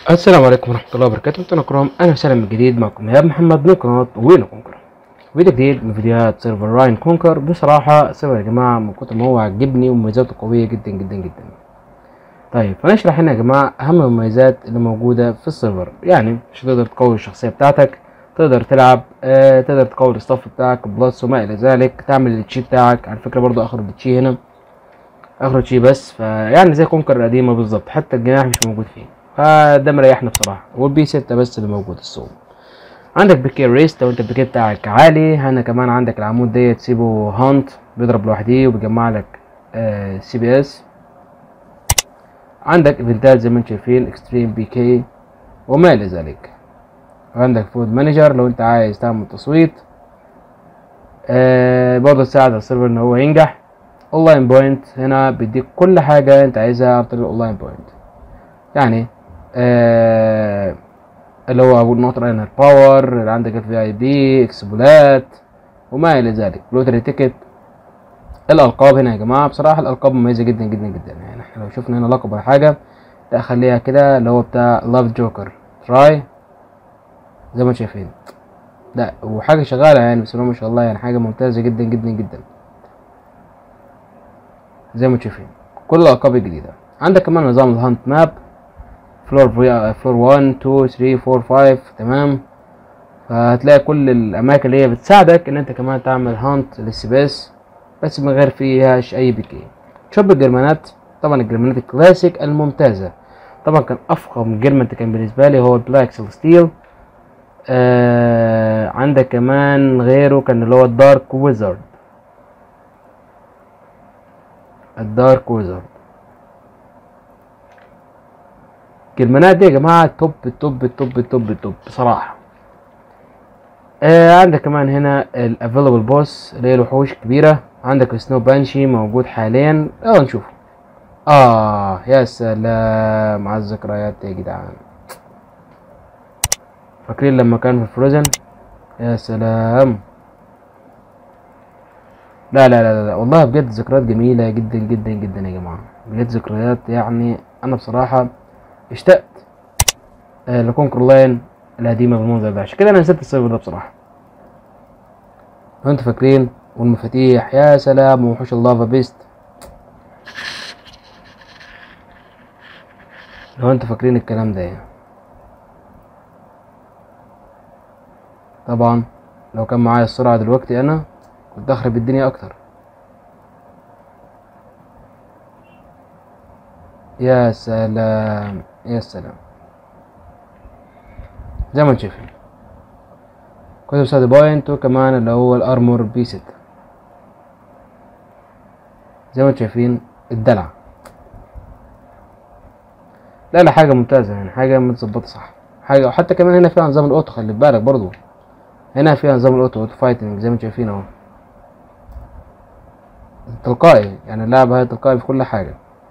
السلام عليكم ورحمة الله وبركاته متابعينا الكرام أهلا وسهلا من جديد معكم إيهاب محمد من قناة وين كونكر فيديو جديد من فيديوهات سيرفر راين كونكر بصراحة السيرفر يا جماعة من كتر ما هو عجبني ومميزاته قوية جدا جدا جدا طيب فنشرح هنا يا جماعة أهم المميزات اللي موجودة في السيرفر يعني مش تقدر تقوي الشخصية بتاعتك تقدر تلعب آه تقدر تقوي الستاف بتاعك بلس وما إلى ذلك تعمل التشي بتاعك على فكرة برضو آخر التشي هنا آخر تشي بس فيعني زي كونكر القديمة بالظبط حتى الجناح مش موجود فيه فده مريحنا بصراحة والبي ستة بس اللي موجود الصوم عندك بيكي ريست لو انت البيكي بتاعك عالي هنا كمان عندك العمود ده تسيبه هانت بيضرب لوحده وبيجمع لك آه سي بي اس عندك ايفنتات زي ما انتم شايفين اكستريم بي كي وما الى ذلك عندك فود مانجر لو انت عايز تعمل تصويت آه برضه تساعد على السيرفر ان هو ينجح اونلاين بوينت هنا بيديك كل حاجة انت عايزها عن طريق الاونلاين بوينت يعني آه اللي هو نوت راينر باور اللي عندك الفي اي بي اكسبولات وما الى ذلك لوتري تيكت الالقاب هنا يا جماعه بصراحه الالقاب مميزه جدا جدا جدا يعني احنا لو شفنا هنا لقب ولا حاجه لا اخليها كده اللي هو بتاع لاف جوكر تراي زي ما انتم شايفين لا وحاجه شغاله يعني بسم الله ما شاء الله يعني حاجه ممتازه جدا جدا جدا زي ما انتم شايفين كل الالقاب الجديده عندك كمان نظام الهانت ماب فلور فلور 1 2 3 4 5 تمام فهتلاقي كل الاماكن اللي هي بتساعدك ان انت كمان تعمل هانت للسباس بس من غير فيهاش اي بيكي شوب الجرمانات طبعا الجرمانات الكلاسيك الممتازة طبعا كان افخم جرمانت كان بالنسبة لي هو البلاك ستيل آه عندك كمان غيره كان اللي هو الدارك ويزارد الدارك ويزارد الجرمانات دي يا جماعة توب التوب التوب التوب التوب بصراحة آه عندك كمان هنا الافيلبل بوس اللي هي الوحوش كبيرة عندك سنو بانشي موجود حاليا يلا نشوف اه يا سلام على الذكريات يا جدعان فاكرين لما كان في فروزن يا سلام لا لا لا لا والله بجد ذكريات جميلة جدا جدا جدا يا جماعة بجد ذكريات يعني انا بصراحة اشتقت آه لكونكر لاين القديمة بالمنظر ده عشان كده انا نسيت السيرفر ده بصراحة لو انتوا فاكرين والمفاتيح يا سلام وحوش اللافا بيست لو انتوا فاكرين الكلام ده يعني. طبعا لو كان معايا السرعة دلوقتي انا كنت اخرب الدنيا اكتر يا سلام يا سلام زي ما انتم شايفين كتب ساد بوينت وكمان اللي هو الارمور بي ستة زي ما انتم شايفين الدلع لا لا حاجة ممتازة يعني حاجة متظبطة صح حاجة وحتى كمان هنا فيها نظام الاوتو خلي بالك برضو هنا فيها نظام الاوتو اوتو فايتنج زي ما انتم شايفين اهو تلقائي يعني اللعبة هي تلقائي في كل حاجة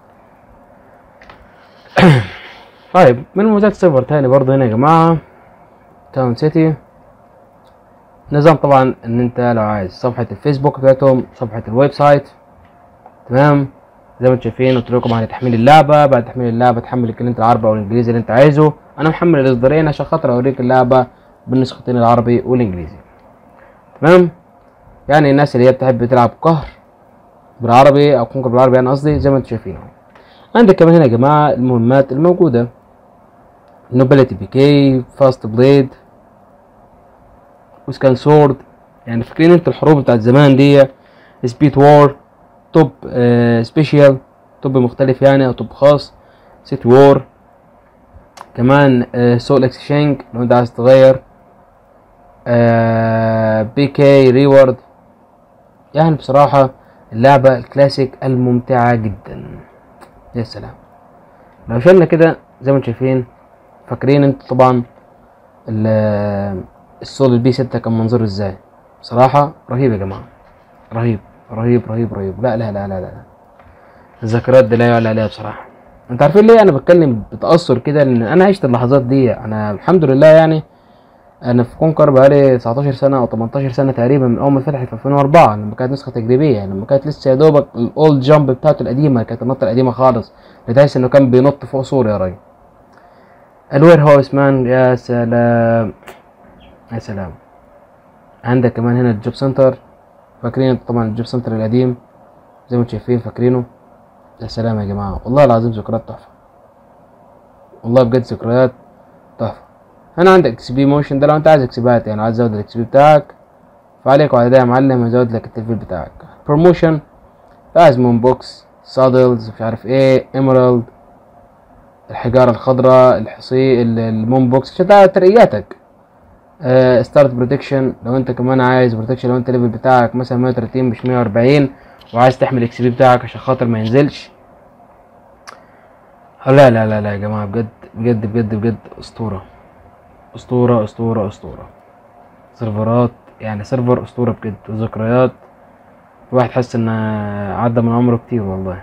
طيب من مميزات السيرفر تاني برضو هنا يا جماعة تاون سيتي نظام طبعا ان انت لو عايز صفحة الفيسبوك بتاعتهم صفحة الويب سايت تمام زي ما انتم شايفين قلت لكم على تحميل اللعبة بعد تحميل اللعبة تحمل الكلمة العربي او الانجليزي اللي انت عايزه انا محمل الاصدارين عشان خاطر اوريك اللعبة بالنسختين العربي والانجليزي تمام يعني الناس اللي هي بتحب تلعب قهر بالعربي او كونكر بالعربي انا قصدي زي ما انتم شايفين عندك كمان هنا يا جماعة المهمات الموجودة نوبلتي بيكي فاست بليد وسكان سورد يعني فاكرين انت الحروب بتاعت زمان دي سبيد وور توب آه سبيشال توب مختلف يعني او توب خاص سيت وور كمان آه سول اكسشينج لو انت عايز تغير آه بي كي ريورد يعني بصراحة اللعبة الكلاسيك الممتعة جدا يا سلام لو شلنا كده زي ما انتم شايفين فاكرين انت طبعا السول البي 6 كان منظره ازاي بصراحة رهيب يا جماعة رهيب رهيب رهيب رهيب لا لا لا لا لا الذكريات دي لا يعلى عليها بصراحة انت عارفين ليه انا بتكلم بتأثر كده لان انا عشت اللحظات دي انا الحمد لله يعني انا في كونكر بقالي 19 سنة او 18 سنة تقريبا من اول ما فتحت في 2004 لما كانت نسخة تجريبية يعني لما كانت لسه يا دوبك الاولد جامب بتاعته القديمة كانت النطة القديمة خالص بتحس انه كان بينط فوق سور يا راجل الوير هاوس مان يا سلام يا سلام عندك كمان هنا الجوب سنتر فاكرين طبعا الجوب سنتر القديم زي ما انتم شايفين فاكرينه يا سلام يا جماعة والله العظيم ذكريات تحفة والله بجد ذكريات تحفة هنا عندك اكس بي موشن ده لو انت عايز اكسبات يعني عايز تزود الاكس بي بتاعك فعليك وعلى ده يا معلم يزود لك التلفيل بتاعك بروموشن عايز مون بوكس سادلز مش عارف ايه ايمرالد الحجارة الخضراء الحصي المون بوكس عشان تعرف ترقياتك ستارت بروتكشن لو انت كمان عايز بروتكشن لو انت الليفل بتاعك مثلا 130 مش 140 وعايز تحمل الاكس بي بتاعك عشان خاطر ما ينزلش لا لا لا لا يا جماعة بجد بجد بجد بجد اسطورة اسطورة اسطورة اسطورة سيرفرات يعني سيرفر اسطورة بجد وذكريات الواحد حس ان عدى من عمره كتير والله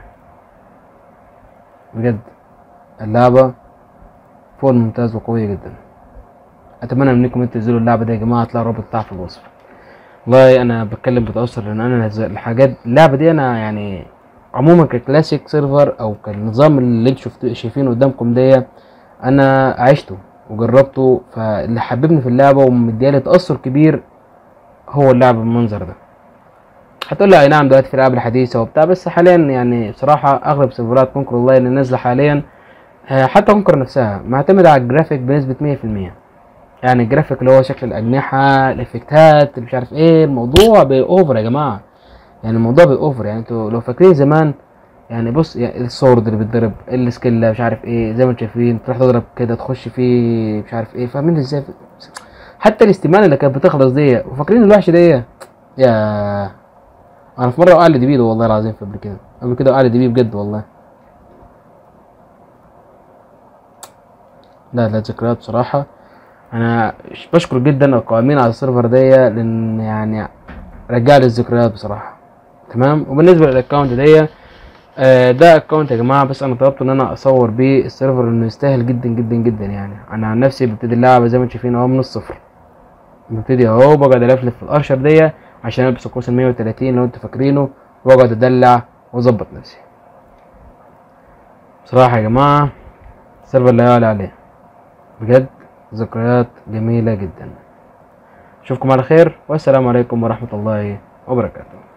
بجد اللعبة فوق الممتاز وقوية جدا اتمنى منكم انتوا تنزلوا اللعبة دي يا جماعة هتلاقوا الرابط بتاعها في الوصف والله انا بتكلم بتأثر لان انا نز- الحاجات اللعبة دي انا يعني عموما ككلاسيك سيرفر او كالنظام اللي انتوا شفتوا شايفينه قدامكم دي انا عشته وجربته فاللي حببني في اللعبة ومديالي تأثر كبير هو اللعب بالمنظر ده هتقول لي اي نعم دلوقتي في الالعاب الحديثه وبتاع بس حاليا يعني بصراحه اغلب سيرفرات كونكر اونلاين اللي نازله حاليا آه، حتى كونكر نفسها معتمده على الجرافيك بنسبه 100% يعني الجرافيك اللي هو شكل الاجنحه الافكتات مش عارف ايه الموضوع باوفر يا جماعه يعني الموضوع باوفر يعني انتوا لو فاكرين زمان يعني بص يعني السورد اللي بيتضرب السكيل مش عارف ايه زي ما انتم شايفين تروح تضرب كده تخش فيه مش عارف ايه فاهمين ازاي حتى الاستمانه اللي كانت بتخلص دي وفاكرين الوحش دي يا انا في مره وقع لي دبيده والله العظيم في قبل كده قبل كده وقع لي دبيب بجد والله لا لا ذكريات بصراحه انا ش- بشكر جدا القائمين على السيرفر دي لان يعني رجع لي الذكريات بصراحه تمام وبالنسبه للاكونت دي آه، ده اكونت يا جماعه بس انا طلبت ان انا اصور بيه السيرفر انه يستاهل جدا جدا جدا يعني انا عن نفسي ببتدي اللعبه زي ما انتم شايفين اهو من الصفر ببتدي اهو بقعد الفلف في الارشر دي عشان البس القوس ال 130 لو انتوا فاكرينه واقعد ادلع واظبط نفسي بصراحه يا جماعه السيرفر لا يعلى عليه بجد ذكريات جميله جدا اشوفكم على خير والسلام عليكم ورحمه الله وبركاته